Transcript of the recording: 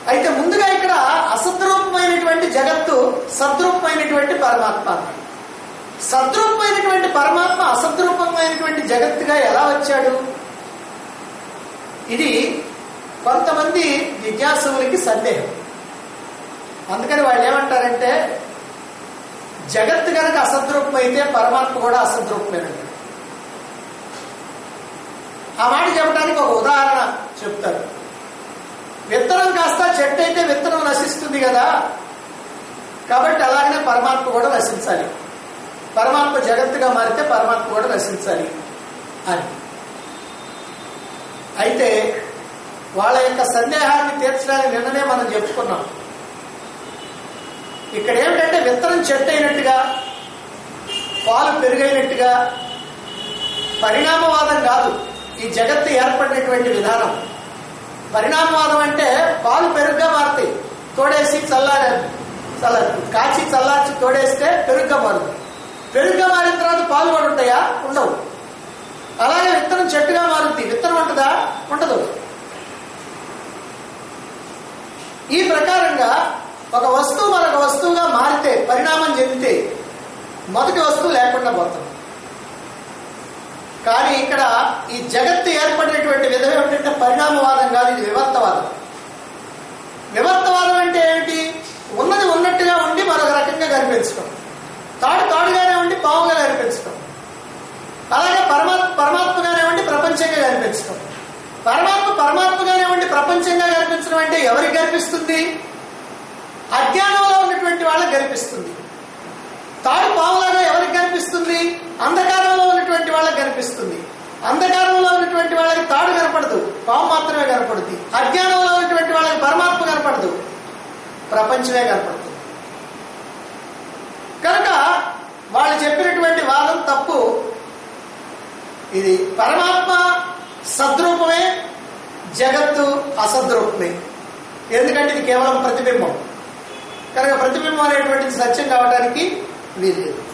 అయితే ముందుగా ఇక్కడ అసద్రూపమైనటువంటి జగత్తు సద్రూపమైనటువంటి పరమాత్మ అన్నాడు. సద్రూపమైనటువంటి పరమాత్మ అసద్రూపమైనటువంటి జగత్తుగా ఎలా వచ్చాడు ఇది కొంతమంది జిజ్ఞాసువులకి సందేహం అందుకని వాళ్ళు ఏమంటారంటే జగత్తు కనుక అసద్రూపం అయితే పరమాత్మ కూడా అసద్రూపమేనండి ఆ మాట చెప్పడానికి ఒక ఉదాహరణ చెప్తారు విత్తనం కాస్త చెట్టు అయితే విత్తనం నశిస్తుంది కదా కాబట్టి అలాగనే పరమాత్మ కూడా నశించాలి పరమాత్మ జగత్తుగా మారితే పరమాత్మ కూడా నశించాలి అని అయితే వాళ్ళ యొక్క సందేహాన్ని తీర్చడానికి నిన్ననే మనం చెప్పుకున్నాం ఇక్కడ ఏమిటంటే విత్తనం చెట్టు అయినట్టుగా పాలు పెరుగైనట్టుగా పరిణామవాదం కాదు ఈ జగత్తు ఏర్పడినటువంటి విధానం పరిణామవాదం అంటే పాలు పెరుగుగా మారుతాయి తోడేసి చల్లార చల్ల కాచి చల్లార్చి తోడేస్తే పెరుగుగా మారుతుంది పెరుగుగా మారిన తర్వాత పాలు కూడా ఉంటాయా ఉండవు అలాగే విత్తనం చెట్టుగా మారుతుంది విత్తనం ఉంటుందా ఉండదు ఈ ప్రకారంగా ఒక వస్తువు మరొక వస్తువుగా మారితే పరిణామం చెందితే మొదటి వస్తువు లేకుండా పోతుంది కానీ ఇక్కడ ఈ జగత్తు ఏర్పడినటువంటి విధం ఏమిటంటే పరిణామవాదం కాదు ఇది వివర్తవాదం వివర్తవాదం అంటే ఏమిటి ఉన్నది ఉన్నట్టుగా ఉండి మరొక రకంగా కనిపించడం తాడు తాడుగానే ఉండి పావుగా కనిపించడం అలాగే పరమాత్మ పరమాత్మగానే ఉండి ప్రపంచంగా కనిపించడం పరమాత్మ పరమాత్మగానే ఉండి ప్రపంచంగా కనిపించడం అంటే ఎవరికి కనిపిస్తుంది అజ్ఞానంలో ఉన్నటువంటి వాళ్ళకి కనిపిస్తుంది తాడు పావులాగా ఎవరికి కనిపిస్తుంది అంధకారంలో ఉన్నటువంటి వాళ్ళకి కనిపిస్తుంది అంధకారంలో ఉన్నటువంటి వాళ్ళకి తాడు కనపడదు పాము మాత్రమే కనపడుతుంది అజ్ఞానంలో ఉన్నటువంటి వాళ్ళకి పరమాత్మ కనపడదు ప్రపంచమే కనపడుతుంది కనుక వాళ్ళు చెప్పినటువంటి వాదం తప్పు ఇది పరమాత్మ సద్రూపమే జగత్తు అసద్రూపమే ఎందుకంటే ఇది కేవలం ప్రతిబింబం కనుక ప్రతిబింబం అనేటువంటిది సత్యం కావడానికి వీల్లేదు